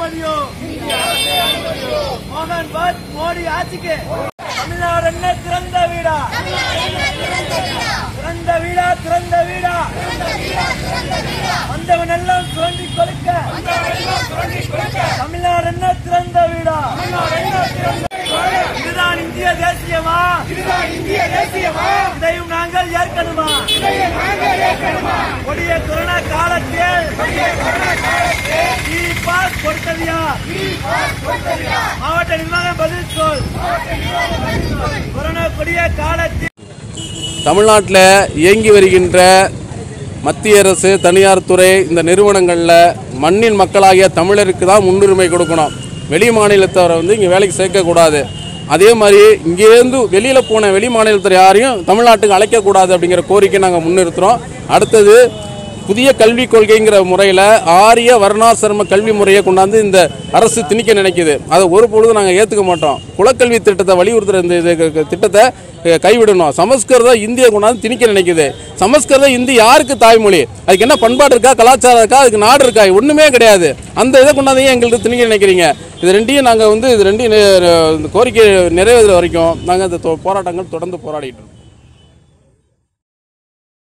அனுமதியும் மோகன் பத் மோடி ஆட்சிக்கு தமிழ்நாடு என்ன திறந்த வீடா திறந்த வீடா திறந்த வீடா வந்தவன் எல்லாம் சுரண்டி கொடுக்க தமிழ்நாடு என்ன திறந்த வீடா இதுதான் இந்திய தேசியமா இதுதான் இந்திய தேசியமா இதையும் நாங்கள் ஏற்கணுமா கொடிய கொரோனா காலத்தில் இ பாஸ் கொடுத்தது யார் மாவட்ட நிர்வாகம் பதில் சொல் கொரோனா கொடிய காலத்தில் தமிழ்நாட்டில் இயங்கி வருகின்ற மத்திய அரசு தனியார் துறை இந்த நிறுவனங்களில் மண்ணின் மக்களாகிய தமிழருக்கு தான் முன்னுரிமை கொடுக்கணும் வெளி மாநிலத்தவரை வந்து இங்கே வேலைக்கு சேர்க்கக்கூடாது அதே மாதிரி இங்கேருந்து வெளியில் போன வெளி மாநிலத்தர் யாரையும் தமிழ்நாட்டுக்கு அழைக்கக்கூடாது அப்படிங்கிற கோரிக்கை நாங்கள் முன்னிறுத்துகிறோம் அடுத்தது புதிய கல்விக் கொள்கைங்கிற முறையில் ஆரிய வர்ணாசிரம கல்வி முறையை கொண்டாந்து இந்த அரசு திணிக்க நினைக்குது அதை ஒரு பொழுதும் நாங்கள் ஏற்றுக்க மாட்டோம் குலக்கல்வி திட்டத்தை வலியுறுத்துகிற இந்த இது க- திட்டத்தை அஹ், கைவிடணும் சமஸ்கிருதம் இந்தியை கொண்டாந்து திணிக்க நினைக்குது சமஸ்கிருதம் இந்தி யாருக்கு தாய்மொழி அதுக்கு என்ன பண்பாடு இருக்கா கலாச்சாரம் இருக்கா அதுக்கு நாடு இருக்கா ஒன்றுமே கிடையாது அந்த இதை கொண்டாந்து ஏன் எங்களுக்கு திணிக்க நினைக்கிறீங்க இது ரெண்டையும் நாங்கள் வந்து இது ரெண்டையும் நெ- இந்த கோரிக்கை நிறைவேறுற வரைக்கும் நாங்கள் இந்த தொ- போராட்டங்கள் தொடர்ந்து போராடிட்டு இருக்கோம்